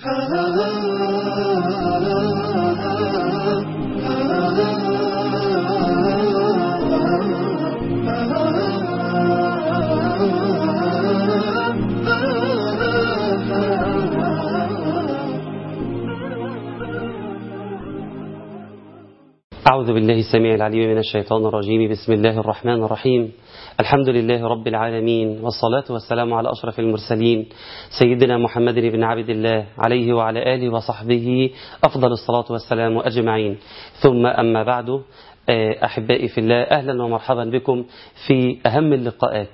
أعوذ بالله السميع العليم من الشيطان الرجيم بسم الله الرحمن الرحيم الحمد لله رب العالمين والصلاة والسلام على أشرف المرسلين سيدنا محمد بن عبد الله عليه وعلى آله وصحبه أفضل الصلاة والسلام أجمعين ثم أما بعد أحبائي في الله أهلا ومرحبا بكم في أهم اللقاءات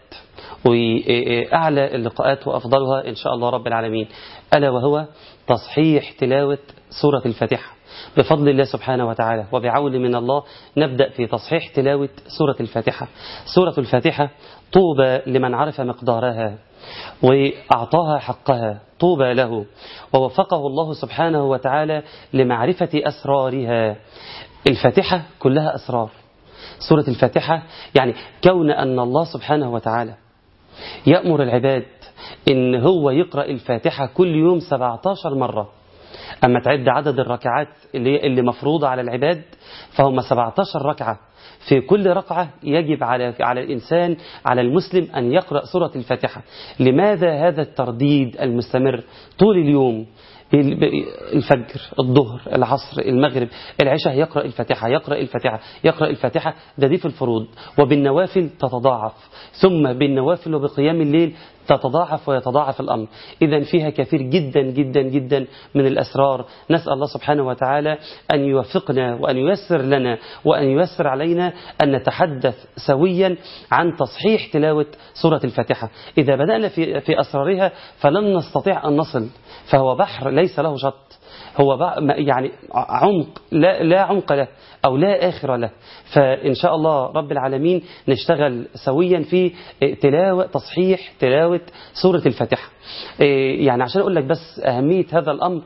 وأعلى اللقاءات وأفضلها إن شاء الله رب العالمين ألا وهو تصحيح تلاوة سورة الفاتحة بفضل الله سبحانه وتعالى وبعون من الله نبدأ في تصحيح تلاوة سورة الفاتحة سورة الفاتحة طوبى لمن عرف مقدارها وأعطاها حقها طوبى له ووفقه الله سبحانه وتعالى لمعرفة أسرارها الفاتحة كلها أسرار سورة الفاتحة يعني كون أن الله سبحانه وتعالى يأمر العباد إن هو يقرأ الفاتحة كل يوم 17 مرة أما تعد عدد الركعات اللي, اللي مفروضة على العباد فهم 17 ركعة في كل ركعة يجب على على الإنسان على المسلم أن يقرأ سورة الفاتحة لماذا هذا الترديد المستمر طول اليوم الفجر الظهر العصر المغرب العشاء يقرأ الفاتحة يقرأ الفاتحة يقرأ الفاتحة ده دي في الفروض وبالنوافل تتضاعف ثم بالنوافل وبقيام الليل تتضاعف ويتضاعف الأمر إذا فيها كثير جدا جدا جدا من الأسرار نسأل الله سبحانه وتعالى أن يوفقنا وأن ييسر لنا وأن ييسر علينا أن نتحدث سويا عن تصحيح تلاوة سورة الفاتحة إذا بدأنا في, في أسرارها فلن نستطيع أن نصل فهو بحر ليس له شط هو يعني عمق لا, لا عمق له أو لا آخر له فإن شاء الله رب العالمين نشتغل سويا في تلاوة تصحيح تلاوة سورة الفاتحة يعني عشان أقول لك بس أهمية هذا الأمر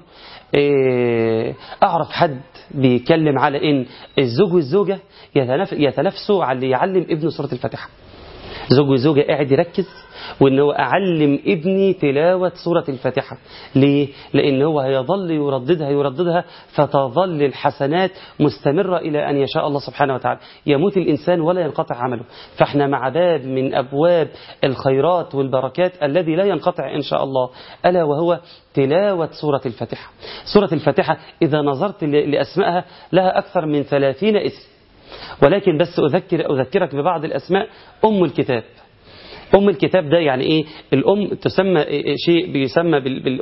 أعرف حد بيتكلم على إن الزوج والزوجة يتنافسوا على اللي يعلم ابنه سورة الفاتحة زوج وزوجة قاعد يركز وان هو اعلم ابني تلاوة سورة الفاتحة ليه؟ لان هو هيظل يرددها يرددها فتظل الحسنات مستمرة الى ان يشاء الله سبحانه وتعالى يموت الانسان ولا ينقطع عمله فاحنا مع باب من ابواب الخيرات والبركات الذي لا ينقطع ان شاء الله الا وهو تلاوة سورة الفاتحة سورة الفاتحة اذا نظرت لاسمائها لها اكثر من ثلاثين اسم ولكن بس أذكر أذكرك ببعض الأسماء أم الكتاب أم الكتاب ده يعني إيه الأم تسمى شيء بيسمى بال بال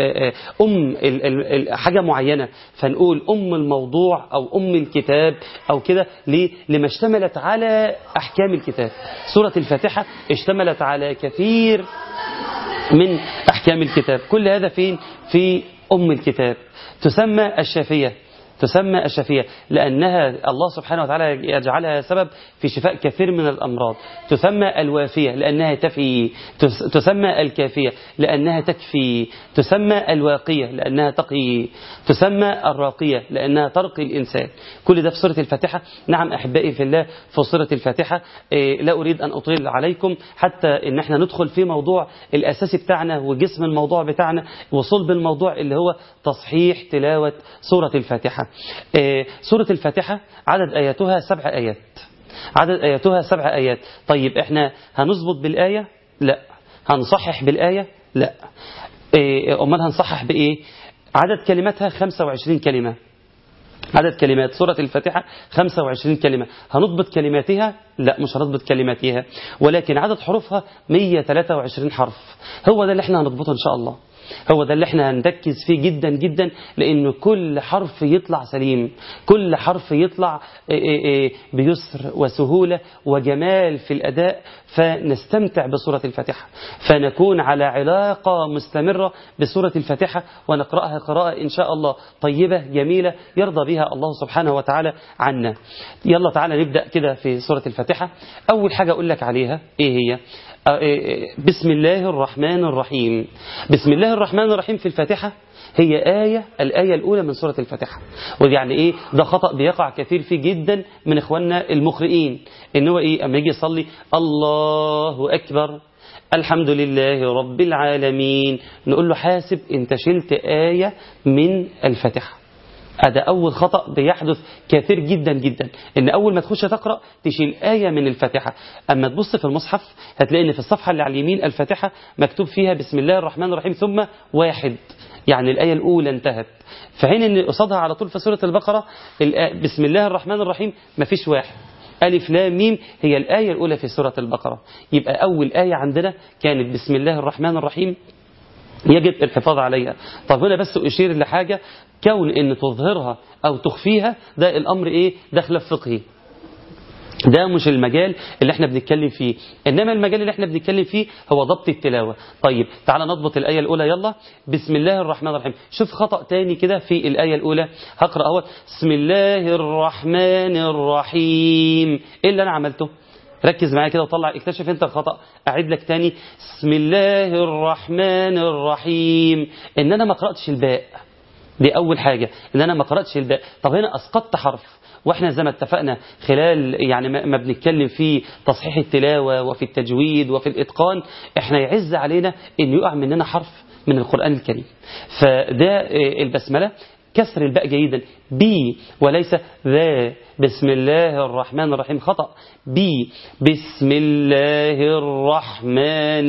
أم حاجة معينة فنقول أم الموضوع أو أم الكتاب أو كده ليه لما اشتملت على أحكام الكتاب سورة الفاتحة اشتملت على كثير من أحكام الكتاب كل هذا فين في أم الكتاب تسمى الشافية تسمى الشفية لأنها الله سبحانه وتعالى يجعلها سبب في شفاء كثير من الأمراض تسمى الوافية لأنها تفي تسمى الكافية لأنها تكفي تسمى الواقية لأنها تقي تسمى الراقية لأنها ترقي الإنسان كل ده في سورة الفاتحة نعم أحبائي في الله في سورة الفاتحة لا أريد أن أطيل عليكم حتى إن احنا ندخل في موضوع الأساسي بتاعنا وجسم الموضوع بتاعنا وصلب الموضوع اللي هو تصحيح تلاوة سورة الفاتحة سورة الفاتحة عدد آياتها سبع آيات عدد آياتها سبع آيات طيب احنا هنظبط بالآية لا هنصحح بالآية لا أمال هنصحح بإيه عدد كلماتها 25 كلمة عدد كلمات سورة الفاتحة 25 كلمة هنضبط كلماتها لا مش هنضبط كلماتها ولكن عدد حروفها 123 حرف هو ده اللي احنا هنضبطه إن شاء الله هو ده اللي احنا هنركز فيه جدا جدا لان كل حرف يطلع سليم كل حرف يطلع بيسر وسهولة وجمال في الأداء فنستمتع بسورة الفاتحة فنكون على علاقة مستمرة بسورة الفاتحة ونقرأها قراءة إن شاء الله طيبة جميلة يرضى بها الله سبحانه وتعالى عنا يلا تعالى نبدأ كده في سورة الفاتحة أول حاجة أقول لك عليها إيه هي بسم الله الرحمن الرحيم بسم الله الرحمن الرحيم في الفاتحة هي آية الآية الأولى من سورة الفاتحة ودي يعني إيه ده خطأ بيقع كثير فيه جدا من إخواننا المقرئين إن هو إيه أما يجي يصلي الله أكبر الحمد لله رب العالمين نقول له حاسب انت شلت آية من الفاتحة هذا أول خطأ بيحدث كثير جدا جدا إن أول ما تخش تقرأ تشيل آية من الفاتحة أما تبص في المصحف هتلاقي إن في الصفحة اللي على اليمين الفاتحة مكتوب فيها بسم الله الرحمن الرحيم ثم واحد يعني الآية الأولى انتهت في حين إن قصادها على طول في سورة البقرة بسم الله الرحمن الرحيم مفيش واحد ألف لام ميم هي الآية الأولى في سورة البقرة يبقى أول آية عندنا كانت بسم الله الرحمن الرحيم يجب الحفاظ عليها طب هنا بس أشير لحاجة كون ان تظهرها او تخفيها ده الامر ايه داخل فقهي ده مش المجال اللي احنا بنتكلم فيه انما المجال اللي احنا بنتكلم فيه هو ضبط التلاوة طيب تعال نضبط الآية الأولى يلا بسم الله الرحمن الرحيم شوف خطأ تاني كده في الآية الأولى هقرأ اهو بسم الله الرحمن الرحيم ايه اللي انا عملته ركز معايا كده وطلع اكتشف انت الخطأ اعيد لك تاني بسم الله الرحمن الرحيم ان انا ما قرأتش الباء دي أول حاجة إن أنا ما قرأتش الباء طب هنا أسقطت حرف واحنا زي ما اتفقنا خلال يعني ما بنتكلم في تصحيح التلاوة وفي التجويد وفي الإتقان احنا يعز علينا ان يقع مننا حرف من القرآن الكريم فده البسملة كسر الباء جيدا بي وليس ذا بسم الله الرحمن الرحيم خطأ بي بسم الله الرحمن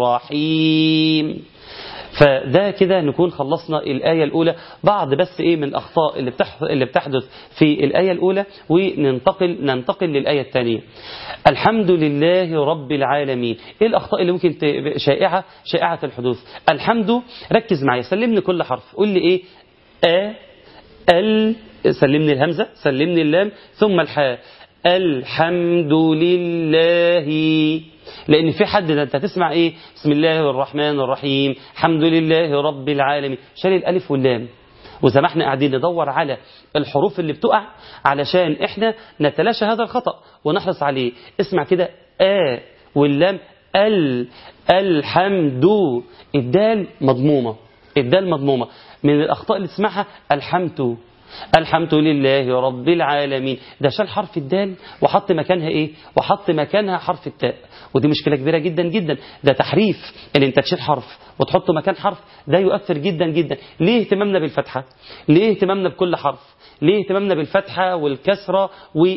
الرحيم فده كده نكون خلصنا الآية الأولى بعض بس إيه من الأخطاء اللي اللي بتحدث في الآية الأولى وننتقل ننتقل للآية الثانية الحمد لله رب العالمين إيه الأخطاء اللي ممكن شائعة شائعة الحدوث الحمد ركز معايا سلمني كل حرف قول لي إيه أ ال سلمني الهمزة سلمني اللام ثم الحاء الحمد لله لأن في حد ده أنت تسمع إيه بسم الله الرحمن الرحيم الحمد لله رب العالمين شال الألف واللام وزي ما احنا قاعدين ندور على الحروف اللي بتقع علشان احنا نتلاشى هذا الخطأ ونحرص عليه اسمع كده آ واللام ال الحمد الدال مضمومة الدال مضمومة من الأخطاء اللي تسمعها الحمد الحمد لله رب العالمين ده شال حرف الدال وحط مكانها ايه وحط مكانها حرف التاء ودي مشكلة كبيرة جدا جدا ده تحريف ان انت تشيل حرف وتحطه مكان حرف ده يؤثر جدا جدا ليه اهتمامنا بالفتحة ليه اهتمامنا بكل حرف ليه اهتمامنا بالفتحة والكسرة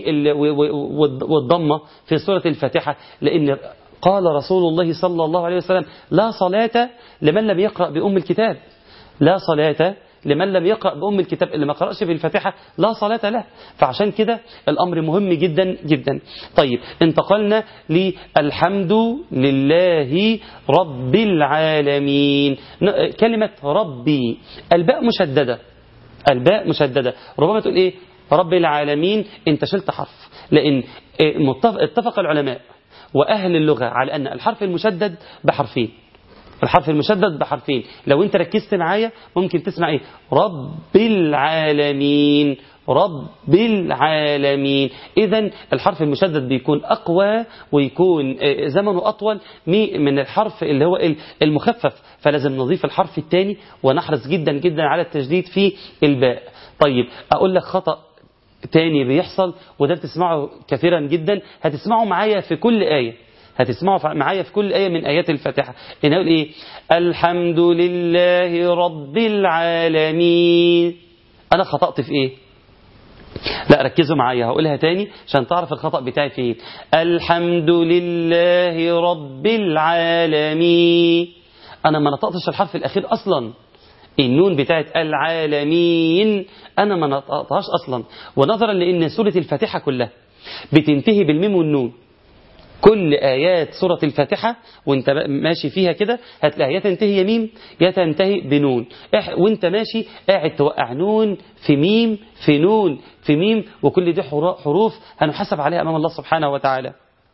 والضمة في سورة الفاتحة لان قال رسول الله صلى الله عليه وسلم لا صلاة لمن لم يقرأ بأم الكتاب لا صلاة لمن لم يقرأ بأم الكتاب اللي ما قرأش في الفاتحة لا صلاة له فعشان كده الأمر مهم جدا جدا طيب انتقلنا للحمد لله رب العالمين كلمة ربي الباء مشددة الباء مشددة ربما تقول ايه رب العالمين انت شلت حرف لأن اتفق العلماء وأهل اللغة على أن الحرف المشدد بحرفين الحرف المشدد بحرفين لو انت ركزت معايا ممكن تسمع ايه رب العالمين رب العالمين اذا الحرف المشدد بيكون اقوى ويكون زمنه اطول من الحرف اللي هو المخفف فلازم نضيف الحرف الثاني ونحرص جدا جدا على التجديد في الباء طيب اقول لك خطأ تاني بيحصل وده بتسمعه كثيرا جدا هتسمعه معايا في كل آية هتسمعوا معايا في كل آية من آيات الفاتحة إن أقول إيه الحمد لله رب العالمين أنا خطأت في إيه لا ركزوا معايا هقولها تاني عشان تعرف الخطأ بتاعي في إيه الحمد لله رب العالمين أنا ما نطقتش الحرف الأخير أصلا النون بتاعت العالمين أنا ما نطقتهاش أصلا ونظرا لأن سورة الفاتحة كلها بتنتهي بالميم والنون كل آيات سورة الفاتحة وانت ماشي فيها كده هتلاقي يا تنتهي يميم يا تنتهي بنون وانت ماشي قاعد توقع نون في ميم في نون في ميم وكل دي حروف هنحسب عليها أمام الله سبحانه وتعالى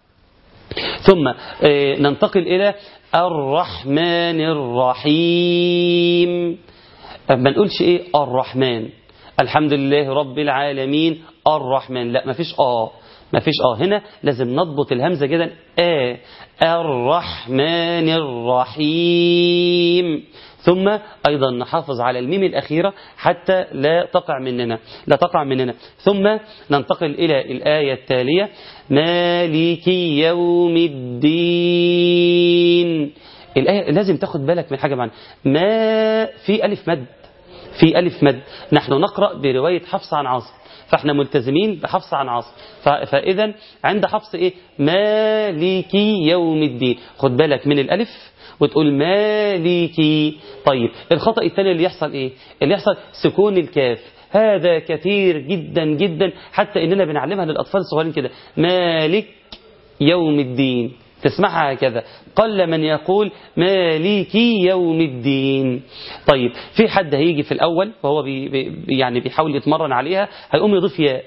ثم ننتقل إلى الرحمن الرحيم ما نقولش إيه الرحمن الحمد لله رب العالمين الرحمن لا ما فيش آه ما فيش اه هنا لازم نضبط الهمزة جدا آه الرحمن الرحيم ثم أيضا نحافظ على الميم الأخيرة حتى لا تقع مننا لا تقع مننا ثم ننتقل إلى الآية التالية مالك يوم الدين الآية لازم تاخد بالك من حاجة معنا ما في ألف مد في ألف مد نحن نقرأ برواية حفص عن عاصم فاحنا ملتزمين بحفص عن عاصم فإذا عند حفص إيه مالكي يوم الدين خد بالك من الألف وتقول مالكي طيب الخطأ الثاني اللي يحصل إيه اللي يحصل سكون الكاف هذا كثير جدا جدا حتى إننا بنعلمها للأطفال الصغيرين كده مالك يوم الدين تسمعها هكذا قل من يقول مالكي يوم الدين طيب في حد هيجي في الأول وهو بي بي يعني بيحاول يتمرن عليها هيقوم يضيف ياء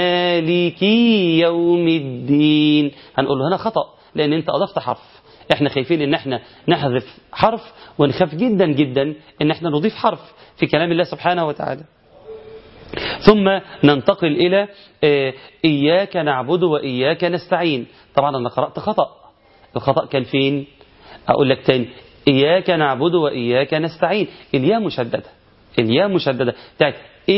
مالكي يوم الدين هنقول له هنا خطأ لأن أنت أضفت حرف احنا خايفين ان احنا نحذف حرف ونخاف جدا جدا ان احنا نضيف حرف في كلام الله سبحانه وتعالى ثم ننتقل إلى إياك نعبد وإياك نستعين طبعا أنا قرأت خطأ الخطأ كان فين أقول لك تاني إياك نعبد وإياك نستعين الياء مشددة الياء مشددة بتاعت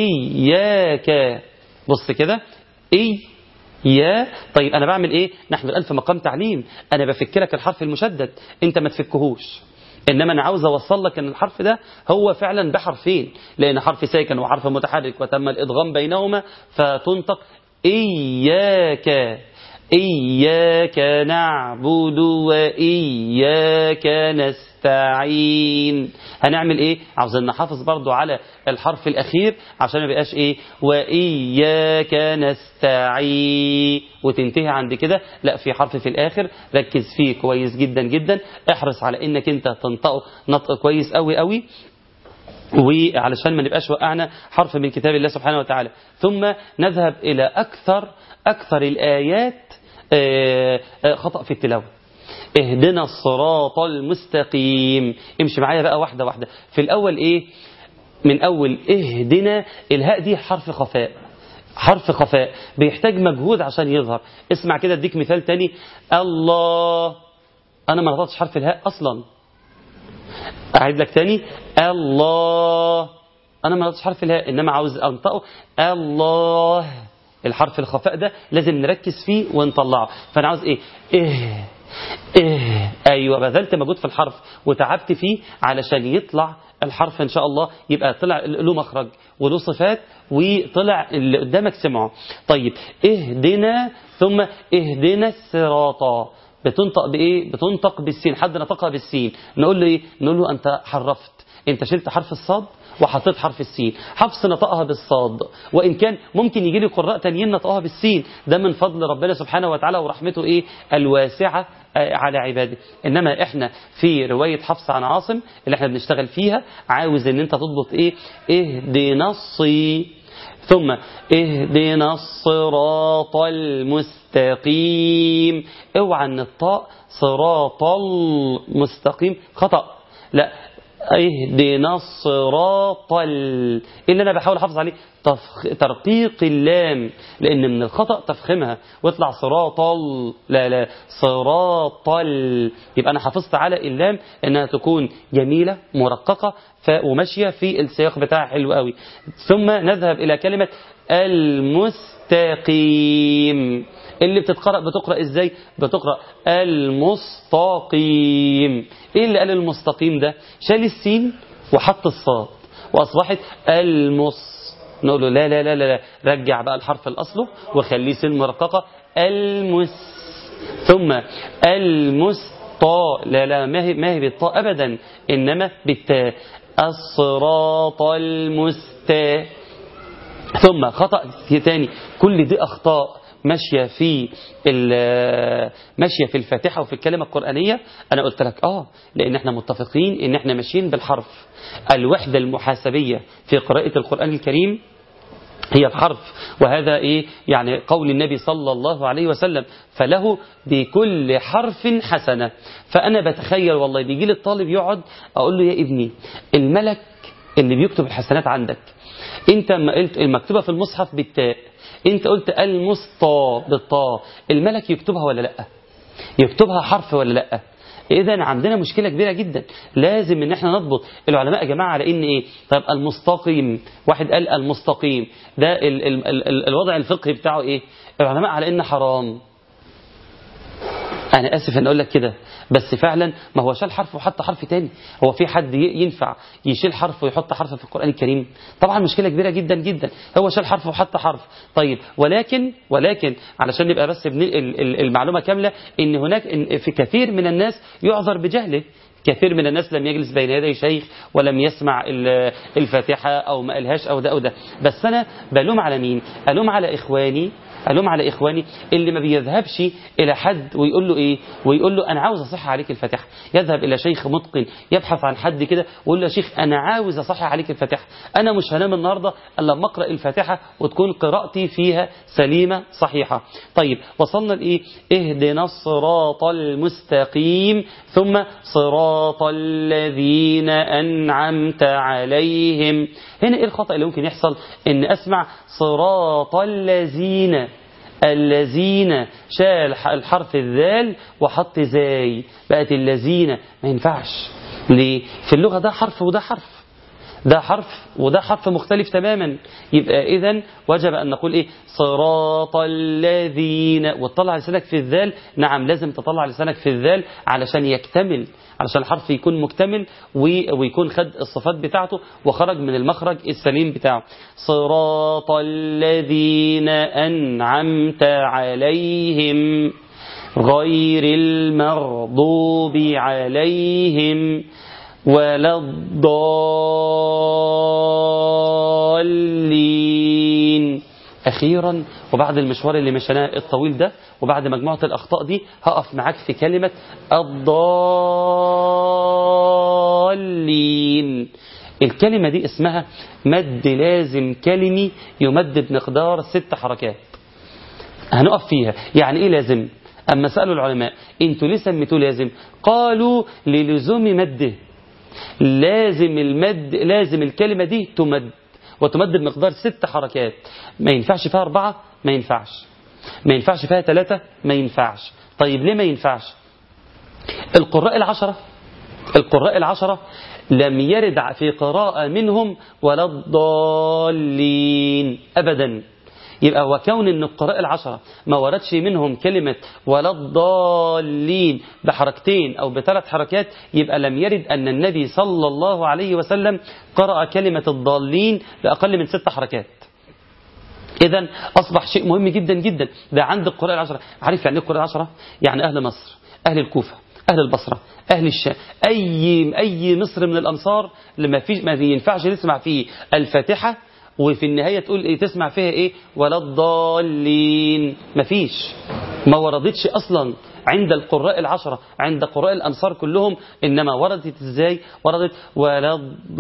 إياك بص كده إي يا طيب أنا بعمل إيه نحن الآن في مقام تعليم أنا بفك لك الحرف المشدد أنت ما تفكهوش إنما أنا عاوز أوصل لك أن الحرف ده هو فعلا بحرفين لأن حرف ساكن وحرف متحرك وتم الإدغام بينهما فتنطق إياك إياك نعبد وإياك نستعين هنعمل إيه عاوزين نحافظ برضو على الحرف الأخير عشان ما بقاش إيه وإياك نستعين وتنتهي عند كده لا في حرف في الآخر ركز فيه كويس جدا جدا احرص على إنك أنت تنطقه نطق كويس قوي قوي وعلشان ما نبقاش وقعنا حرف من كتاب الله سبحانه وتعالى ثم نذهب إلى أكثر أكثر الآيات خطأ في التلاوة اهدنا الصراط المستقيم امشي معايا بقى واحدة واحدة في الأول ايه من أول اهدنا الهاء دي حرف خفاء حرف خفاء بيحتاج مجهود عشان يظهر اسمع كده اديك مثال تاني الله انا ما نطقتش حرف الهاء اصلا اعيد لك تاني الله انا ما نطقتش حرف الهاء انما عاوز انطقه الله الحرف الخفاء ده لازم نركز فيه ونطلعه فانا عاوز ايه ايه ايه ايوه بذلت مجهود في الحرف وتعبت فيه علشان يطلع الحرف ان شاء الله يبقى طلع له مخرج وله صفات وطلع اللي قدامك سمعه طيب اهدنا ثم اهدنا الصراط بتنطق بايه بتنطق بالسين حد نطقها بالسين نقول له ايه نقول له انت حرفت انت شلت حرف الصاد وحطيت حرف السين حفص نطقها بالصاد وإن كان ممكن يجي لي قراء تانيين نطقها بالسين ده من فضل ربنا سبحانه وتعالى ورحمته إيه الواسعة على عباده إنما إحنا في رواية حفص عن عاصم اللي إحنا بنشتغل فيها عاوز إن أنت تضبط إيه اهدنا الصي ثم اهدنا الصراط المستقيم اوعى ان الطاء صراط المستقيم خطأ لا اهدنا الصراط ال... اللي انا بحاول احافظ عليه تفخ... ترقيق اللام لان من الخطا تفخيمها ويطلع صراط ال... لا لا صراط ال... يبقى انا حافظت على اللام انها تكون جميله مرققه ف... وماشيه في السياق بتاعها حلو قوي ثم نذهب الى كلمه المستقيم اللي بتتقرأ بتقرأ ازاي بتقرأ المستقيم ايه اللي قال المستقيم ده شال السين وحط الصاد واصبحت المس نقول له لا لا لا لا رجع بقى الحرف الاصله وخليه سين مرققه المس ثم المسطا لا لا ما هي ما هي بالطاء ابدا انما بالتاء الصراط المستا ثم خطأ تاني كل دي اخطاء ماشية في ماشية في الفاتحة وفي الكلمة القرآنية أنا قلت لك آه لأن احنا متفقين إن احنا ماشيين بالحرف الوحدة المحاسبية في قراءة القرآن الكريم هي الحرف وهذا إيه يعني قول النبي صلى الله عليه وسلم فله بكل حرف حسنة فأنا بتخيل والله بيجي لي الطالب يقعد أقول له يا ابني الملك اللي بيكتب الحسنات عندك انت ما قلت المكتوبة في المصحف بالتاء انت قلت المسطى بالطاء الملك يكتبها ولا لا يكتبها حرف ولا لا اذا عندنا مشكله كبيره جدا لازم ان احنا نضبط العلماء يا جماعه على ان ايه طيب المستقيم واحد قال المستقيم ده ال ال ال ال الوضع الفقهي بتاعه ايه العلماء على ان حرام انا اسف ان اقول لك كده بس فعلا ما هو شال حرف وحط حرف تاني هو في حد ينفع يشيل حرف ويحط حرف في القران الكريم طبعا مشكله كبيره جدا جدا هو شال حرف وحط حرف طيب ولكن ولكن علشان نبقى بس المعلومه كامله ان هناك إن في كثير من الناس يعذر بجهله كثير من الناس لم يجلس بين يدي شيخ ولم يسمع الفاتحة أو ما قالهاش أو ده أو ده بس أنا بلوم على مين ألوم على إخواني ألوم على إخواني اللي ما بيذهبش إلى حد ويقول له إيه ويقول له أنا عاوز أصح عليك الفاتحة يذهب إلى شيخ متقن يبحث عن حد كده ويقول له يا شيخ أنا عاوز أصح عليك الفاتحة أنا مش هنام النهاردة إلا لما أقرأ الفاتحة وتكون قراءتي فيها سليمة صحيحة طيب وصلنا لإيه اهدنا الصراط المستقيم ثم صراط الذين أنعمت عليهم هنا إيه الخطأ اللي ممكن يحصل إن أسمع صراط الذين الذين شال الحرف الذال وحط زاي بقت الذين ما ينفعش ليه في اللغة ده حرف وده حرف ده حرف وده حرف مختلف تماما يبقى إذا وجب أن نقول إيه صراط الذين وتطلع لسانك في الذال نعم لازم تطلع لسانك في الذال علشان يكتمل علشان الحرف يكون مكتمل ويكون خد الصفات بتاعته وخرج من المخرج السليم بتاعه صراط الذين أنعمت عليهم غير المغضوب عليهم ولا الضالين أخيرا وبعد المشوار اللي مشيناه الطويل ده وبعد مجموعة الأخطاء دي هقف معاك في كلمة الضالين الكلمة دي اسمها مد لازم كلمي يمد بمقدار ست حركات هنقف فيها يعني ايه لازم أما سألوا العلماء انتوا ليه سميتوه لازم قالوا للزوم مده لازم المد لازم الكلمة دي تمد وتمد بمقدار ست حركات ما ينفعش فيها أربعة ما ينفعش ما ينفعش فيها ثلاثة ما ينفعش طيب ليه ما ينفعش القراء العشرة القراء العشرة لم يرد في قراءة منهم ولا الضالين أبدا يبقى وكون ان القراء العشرة ما وردش منهم كلمة ولا الضالين بحركتين او بثلاث حركات يبقى لم يرد ان النبي صلى الله عليه وسلم قرأ كلمة الضالين بأقل من ست حركات إذا أصبح شيء مهم جدا جدا ده عند القراء العشرة عارف يعني ايه القراء العشرة يعني أهل مصر أهل الكوفة أهل البصرة أهل الشام أي أي مصر من الأمصار لما فيش ما ينفعش نسمع فيه الفاتحة وفي النهاية تقول إيه تسمع فيها إيه ولا الضالين مفيش ما وردتش أصلا عند القراء العشرة عند قراء الأمصار كلهم إنما وردت إزاي وردت ولا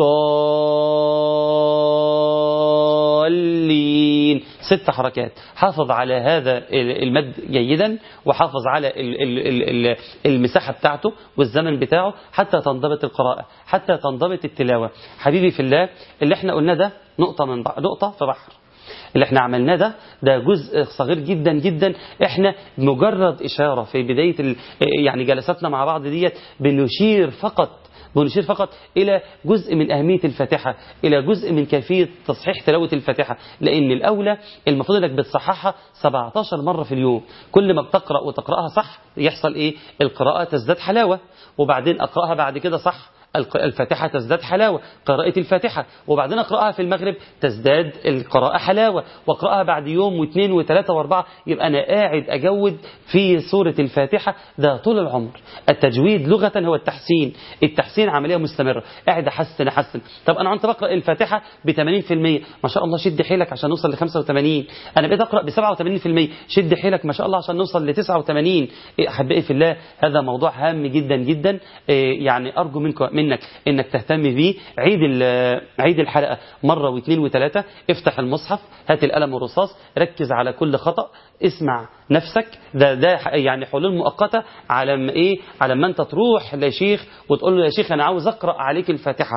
الضالين ست حركات حافظ على هذا المد جيدا وحافظ على المساحة بتاعته والزمن بتاعه حتى تنضبط القراءة حتى تنضبط التلاوة حبيبي في الله اللي احنا قلنا ده نقطة من نقطة في بحر اللي احنا عملناه ده ده جزء صغير جدا جدا احنا مجرد إشارة في بداية يعني جلساتنا مع بعض ديت بنشير فقط بنشير فقط إلى جزء من أهمية الفاتحة إلى جزء من كيفية تصحيح تلاوة الفاتحة لأن الأولى المفروض أنك بتصححها 17 مرة في اليوم كل ما بتقرأ وتقرأها صح يحصل إيه القراءة تزداد حلاوة وبعدين أقرأها بعد كده صح الفاتحة تزداد حلاوة قراءة الفاتحة وبعدين أقرأها في المغرب تزداد القراءة حلاوة وأقرأها بعد يوم واثنين وثلاثة واربعة يبقى أنا قاعد أجود في سورة الفاتحة ده طول العمر التجويد لغة هو التحسين التحسين عملية مستمرة قاعد أحسن أحسن طب أنا كنت بقرأ الفاتحة ب 80% ما شاء الله شد حيلك عشان نوصل ل 85 أنا بقيت أقرأ ب 87% شد حيلك ما شاء الله عشان نوصل ل 89 أحبائي في الله هذا موضوع هام جدا جدا يعني أرجو منكم منك انك تهتم بيه عيد عيد الحلقه مره واثنين وثلاثه افتح المصحف هات القلم والرصاص ركز على كل خطا اسمع نفسك ده ده يعني حلول مؤقته على ما ايه على ما انت تروح لشيخ وتقول له يا شيخ انا عاوز اقرا عليك الفاتحه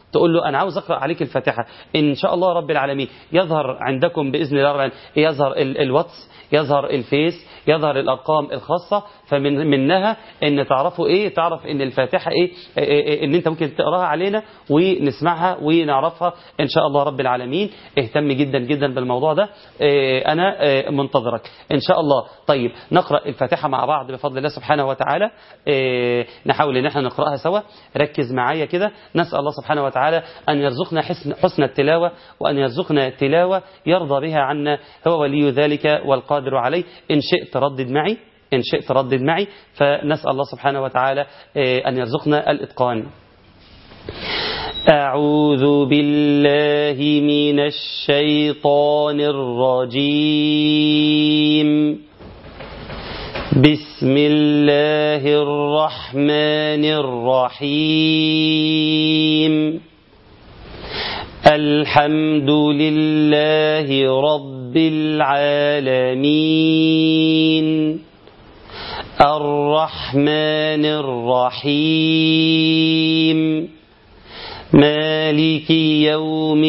تقول له أنا عاوز أقرأ عليك الفاتحة إن شاء الله رب العالمين يظهر عندكم بإذن الله رب العالمين يظهر ال- الواتس يظهر الفيس يظهر الأرقام الخاصة فمن منها ان تعرفوا ايه تعرف ان الفاتحة ايه, إيه, إيه ان انت ممكن تقراها علينا ونسمعها ونعرفها ان شاء الله رب العالمين اهتم جدا جدا بالموضوع ده إيه انا إيه منتظرك ان شاء الله طيب نقرأ الفاتحة مع بعض بفضل الله سبحانه وتعالى إيه نحاول ان احنا نقرأها سوا ركز معايا كده نسأل الله سبحانه وتعالى ان يرزقنا حسن, حسن التلاوة وان يرزقنا تلاوة يرضى بها عنا هو ولي ذلك والقادر عليه ان شئت ردد معي إن شئت ردد معي فنسأل الله سبحانه وتعالى أن يرزقنا الإتقان أعوذ بالله من الشيطان الرجيم بسم الله الرحمن الرحيم الحمد لله رب العالمين الرحمن الرحيم مالك يوم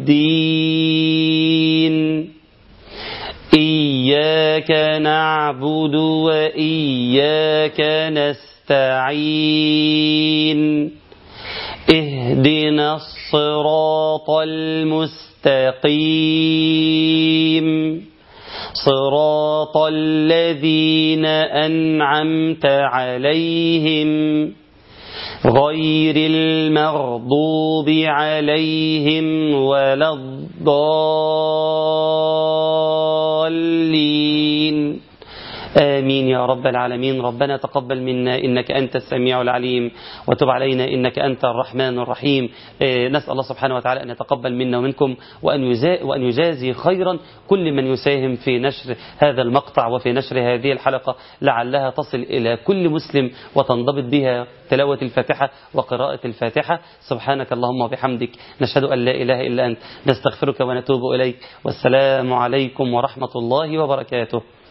الدين إياك نعبد وإياك نستعين اهدنا الصراط المستقيم صراط الذين أنعمت عليهم غير المغضوب عليهم ولا الضالين آمين يا رب العالمين ربنا تقبل منا إنك أنت السميع العليم وتب علينا إنك أنت الرحمن الرحيم نسأل الله سبحانه وتعالى أن يتقبل منا ومنكم وأن وأن يجازي خيرا كل من يساهم في نشر هذا المقطع وفي نشر هذه الحلقة لعلها تصل إلى كل مسلم وتنضبط بها تلاوة الفاتحة وقراءة الفاتحة سبحانك اللهم وبحمدك نشهد أن لا إله إلا أنت نستغفرك ونتوب إليك والسلام عليكم ورحمة الله وبركاته